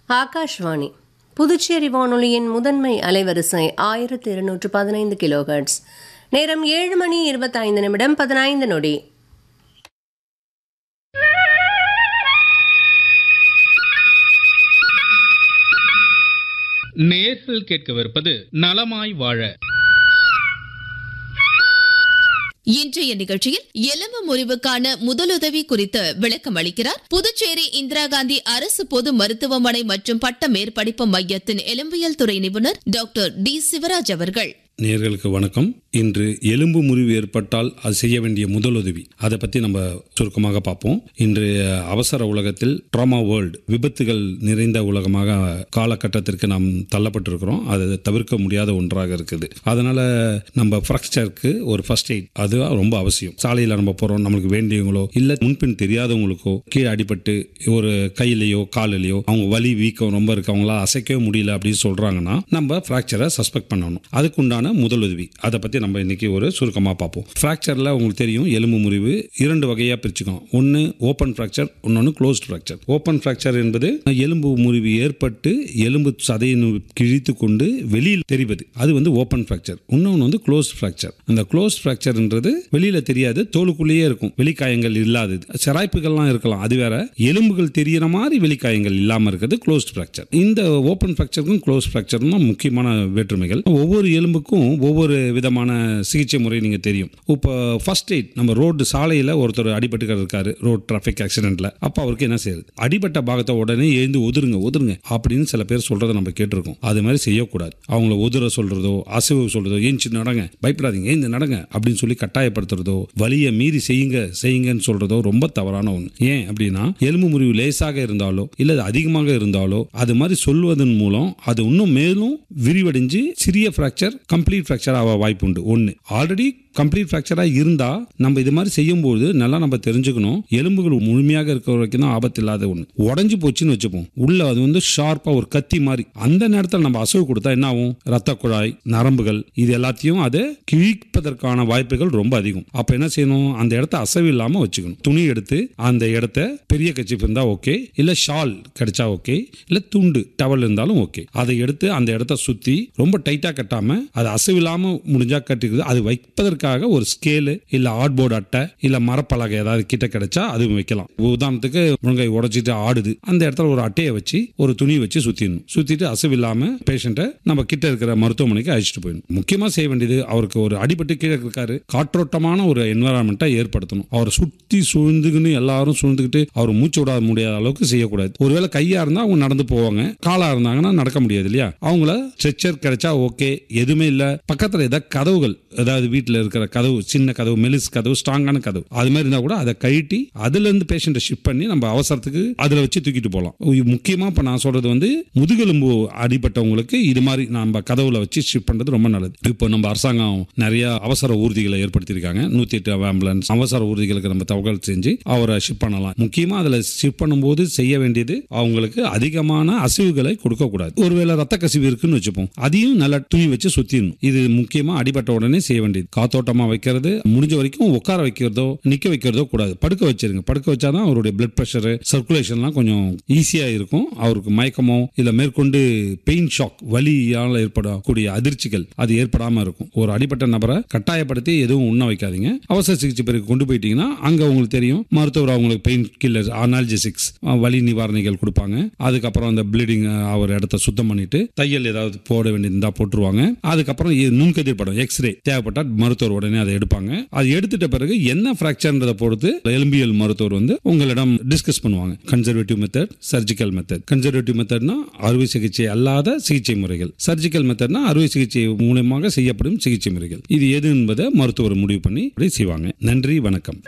ஆகாஷ்வாணி புதுச்சேரி வானொலியின் முதன்மை அலைவரிசை ஆயிரத்தி இருநூற்று பதினைந்து கிலோஹெர்ட்ஸ் நேரம் ஏழு மணி இருபத்தைந்து நிமிடம் பதினைந்து நொடி நேர்கள் கேட்கவிருப்பது நலமாய் வாழ இன்றைய நிகழ்ச்சியில் எலும்பு முறிவுக்கான முதலுதவி குறித்து விளக்கம் அளிக்கிறார் புதுச்சேரி இந்திரா காந்தி அரசு பொது மருத்துவமனை மற்றும் பட்ட மேற்படிப்பு மையத்தின் எலும்பியல் துறை நிபுணர் டாக்டர் டி சிவராஜ் அவர்கள் நேர்களுக்கு வணக்கம் இன்று எலும்பு முறிவு ஏற்பட்டால் அது செய்ய வேண்டிய முதலுதவி அதை பற்றி நம்ம சுருக்கமாக பார்ப்போம் இன்று அவசர உலகத்தில் ட்ராமா வேர்ல்டு விபத்துகள் நிறைந்த உலகமாக காலகட்டத்திற்கு நாம் தள்ளப்பட்டிருக்கிறோம் அதை தவிர்க்க முடியாத ஒன்றாக இருக்குது அதனால் நம்ம ஃப்ராக்சருக்கு ஒரு ஃபர்ஸ்ட் எய்ட் அது ரொம்ப அவசியம் சாலையில் நம்ம போகிறோம் நம்மளுக்கு வேண்டியவங்களோ இல்லை முன்பின் தெரியாதவங்களுக்கோ கீழே அடிபட்டு ஒரு கையிலையோ காலிலையோ அவங்க வலி வீக்கம் ரொம்ப இருக்கு அவங்களால அசைக்கவே முடியல அப்படின்னு சொல்கிறாங்கன்னா நம்ம ஃப்ராக்சரை சஸ்பெக்ட் பண்ணணும் அதுக்குண்டான முதலுதவி அதை பற்றி நம்ம இன்னைக்கு ஒரு சுருக்கமாக பார்ப்போம் ஃப்ராக்சரில் உங்களுக்கு தெரியும் எலும்பு முறிவு இரண்டு வகையாக பிரிச்சுக்கோம் ஒன்று ஓப்பன் ஃப்ராக்சர் இன்னொன்று க்ளோஸ்ட் ஃப்ராக்சர் ஓப்பன் ஃப்ராக்சர் என்பது எலும்பு முறிவு ஏற்பட்டு எலும்பு சதையை கிழித்து கொண்டு வெளியில் தெரிவது அது வந்து ஓப்பன் ஃப்ராக்சர் இன்னொன்று வந்து க்ளோஸ்ட் ஃப்ராக்சர் அந்த க்ளோஸ்ட் ஃப்ராக்சர்ன்றது வெளியில் தெரியாது தோலுக்குள்ளேயே இருக்கும் வெளிக்காயங்கள் இல்லாதது சிராய்ப்புகள்லாம் இருக்கலாம் அது வேற எலும்புகள் தெரியிற மாதிரி வெளிக்காயங்கள் இல்லாமல் இருக்கிறது க்ளோஸ்ட் ஃப்ராக்சர் இந்த ஓப்பன் ஃப்ராக்சருக்கும் க்ளோஸ் ஃப்ராக்சரும் தான் முக்கியமான வேற்றுமைகள் ஒவ்வொரு எலும்புக்கும் ஒவ்வொரு விதமான சிகிச்சை முறை நீங்கள் தெரியும் இப்போ ஃபர்ஸ்ட் எய்ட் நம்ம ரோடு சாலையில் ஒருத்தர் அடிபட்டு இருக்காரு ரோட் டிராஃபிக் ஆக்சிடென்ட்ல அப்போ அவருக்கு என்ன செய்யுது அடிபட்ட பாகத்தை உடனே எழுந்து ஒதுருங்க ஒதுருங்க அப்படின்னு சில பேர் சொல்றதை நம்ம கேட்டிருக்கோம் அது மாதிரி செய்யக்கூடாது அவங்கள ஒதுர சொல்றதோ அசைவு சொல்றதோ ஏஞ்சி நடங்க பயப்படாதீங்க ஏந்து நடங்க அப்படின்னு சொல்லி கட்டாயப்படுத்துறதோ வலியை மீறி செய்யுங்க செய்யுங்கன்னு சொல்றதோ ரொம்ப தவறான ஒன்று ஏன் அப்படின்னா எலும்பு முறிவு லேசாக இருந்தாலோ இல்லை அது அதிகமாக இருந்தாலோ அது மாதிரி சொல்வதன் மூலம் அது இன்னும் மேலும் விரிவடைஞ்சு சிறிய ஃப்ராக்சர் கம்ப்ளீட் ஃப்ராக்சர் ஆக வாய்ப்பு உண்டு ஒன்று ஆல்ரெடி கம்ப்ளீட் ஃப்ராக்சராக இருந்தால் நம்ம இது மாதிரி செய்யும்போது நல்லா நம்ம தெரிஞ்சுக்கணும் எலும்புகள் முழுமையாக இருக்கிற வரைக்கும் தான் ஆபத்து இல்லாத ஒன்று உடஞ்சி போச்சுன்னு வச்சுப்போம் உள்ள அது வந்து ஷார்ப்பாக ஒரு கத்தி மாதிரி அந்த நேரத்தில் நம்ம அசைவு கொடுத்தா என்ன ஆகும் ரத்த குழாய் நரம்புகள் இது எல்லாத்தையும் அதை கிழிப்பதற்கான வாய்ப்புகள் ரொம்ப அதிகம் அப்போ என்ன செய்யணும் அந்த இடத்த அசைவு இல்லாமல் வச்சுக்கணும் துணி எடுத்து அந்த இடத்த பெரிய கச்சிப்பு இருந்தால் ஓகே இல்லை ஷால் கிடைச்சா ஓகே இல்லை துண்டு டவல் இருந்தாலும் ஓகே அதை எடுத்து அந்த இடத்த சுற்றி ரொம்ப டைட்டாக கட்டாமல் அது அசைவு இல்லாமல் முடிஞ்சா கட்டிக்கிறது அது வைப்பதற்காக ஒரு ஸ்கேலு இல்லை ஆர்ட்போர்டு அட்டை இல்லை மரப்பலகை ஏதாவது கிட்ட கிடைச்சா அதுவும் வைக்கலாம் உதாரணத்துக்கு முருங்கை உடைச்சிட்டு ஆடுது அந்த இடத்துல ஒரு அட்டையை வச்சு ஒரு துணி வச்சு சுற்றிடணும் சுற்றிட்டு அசைவு இல்லாமல் பேஷண்ட்டை நம்ம கிட்ட இருக்கிற மருத்துவமனைக்கு அழைச்சிட்டு போயிடணும் முக்கியமாக செய்ய வேண்டியது அவருக்கு ஒரு அடிபட்டு கீழே இருக்காரு காற்றோட்டமான ஒரு என்வரான்மெண்ட்டை ஏற்படுத்தணும் அவரை சுற்றி சூழ்ந்துக்குன்னு எல்லாரும் சூழ்ந்துக்கிட்டு அவர் மூச்சு விட முடியாத அளவுக்கு செய்யக்கூடாது ஒருவேளை கையா இருந்தால் அவங்க நடந்து போவாங்க காலா இருந்தாங்கன்னா நடக்க முடியாது இல்லையா அவங்கள ஸ்ட்ரெச்சர் கிடைச்சா ஓகே எதுவுமே இல்லை பக்கத்தில் ஏதாவது கதவுகள் ஏதாவது வீட்டில் இருக்கிற கதவு சின்ன கதவு மெலிஸ் கதவு ஸ்ட்ராங்கான கதவு அது மாதிரி இருந்தால் கூட அதை கழட்டி அதுலேருந்து பேஷண்ட்டை ஷிஃப்ட் பண்ணி நம்ம அவசரத்துக்கு அதில் வச்சு தூக்கிட்டு போகலாம் முக்கியமாக இப்போ நான் சொல்றது வந்து முதுகெலும்பு அடிபட்டவங்களுக்கு இது மாதிரி நம்ம கதவுல வச்சு ஷிஃப்ட் பண்ணுறது ரொம்ப நல்லது இப்போ நம்ம அரசாங்கம் நிறைய அவசர ஊர்திகளை ஏற்படுத்தியிருக்காங்க நூற்றி எட்டு ஆம்புலன்ஸ் அவசர ஊர்திகளுக்கு நம்ம தகவல் செஞ்சு அவரை ஷிஃப்ட் பண்ணலாம் முக்கியமாக அதில் ஷிஃப்ட் பண்ணும்போது செய்ய வேண்டியது அவங்களுக்கு அதிகமான அசைவுகளை கொடுக்கக்கூடாது ஒருவேளை ரத்த கசிவு இருக்குன்னு வச்சுப்போம் அதையும் நல்லா துணி வச்சு சுத்திடணும் இது முக்கியமா அடிபட்ட உடனே செய்ய வேண்டியது காத்தோட்டமா வைக்கிறது முடிஞ்ச வரைக்கும் உட்கார வைக்கிறதோ நிக்க வைக்கிறதோ கூடாது படுக்க வச்சிருங்க படுக்க வச்சாதான் அவருடைய பிளட் ப்ரெஷர் சர்க்குலேஷன்லாம் கொஞ்சம் ஈஸியா இருக்கும் அவருக்கு மயக்கமோ இல்ல மேற்கொண்டு பெயின் ஷாக் வலியால் ஏற்படக்கூடிய அதிர்ச்சிகள் அது ஏற்படாம இருக்கும் ஒரு அடிப்பட்ட நபரை கட்டாயப்படுத்தி எதுவும் உண்ண வைக்காதீங்க அவசர சிகிச்சை பிறகு கொண்டு போயிட்டீங்கன்னா அங்க உங்களுக்கு தெரியும் மருத்துவர் அவங்களுக்கு பெயின் கில்லர் அனால்ஜெசிக்ஸ் வலி நிவாரணிகள் கொடுப்பாங்க அதுக்கப்புறம் அந்த ப்ளீடிங் அவர் இடத்த சுத்தம் பண்ணிட்டு தையல் ஏதாவது போட வேண்டியிருந்தா போட்டுருவாங்க அதுக்கப்புறம் இ- நுண்கதிர் படம் எக்ஸ்ரே தேவைப்பட்டால் மருத்துவர் உடனே அதை எடுப்பாங்க அது எடுத்துட்ட பிறகு என்ன ஃப்ராக்சர்ன்றதை பொறுத்து எலும்பியல் மருத்துவர் வந்து உங்களிடம் டிஸ்கஸ் பண்ணுவாங்க conservative method surgical method conservative மெத்தட்னா அறுவை சிகிச்சை அல்லாத சிகிச்சை முறைகள் சர்ஜிக்கல் மெத்தட்னா அறுவை சிகிச்சை மூலமாக செய்யப்படும் சிகிச்சை முறைகள் இது எது என்பதை மருத்துவர் முடிவு பண்ணி அப்படி செய்வாங்க நன்றி வணக்கம்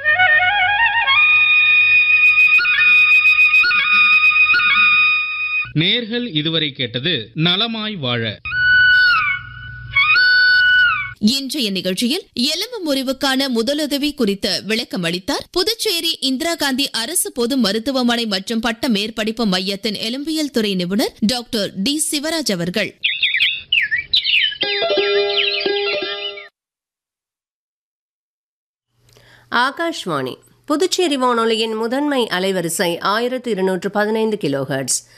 நேர்கள் இதுவரை கேட்டது நலமாய் வாழ இன்றைய நிகழ்ச்சியில் எலும்பு முறிவுக்கான முதலுதவி குறித்து விளக்கம் அளித்தார் புதுச்சேரி இந்திரா காந்தி அரசு பொது மருத்துவமனை மற்றும் பட்ட மேற்படிப்பு மையத்தின் எலும்பியல் துறை நிபுணர் டாக்டர் டி சிவராஜ் அவர்கள் ஆகாஷ்வாணி புதுச்சேரி வானொலியின் முதன்மை அலைவரிசை ஆயிரத்தி இருநூற்று பதினைந்து கிலோஹெர்ட்ஸ்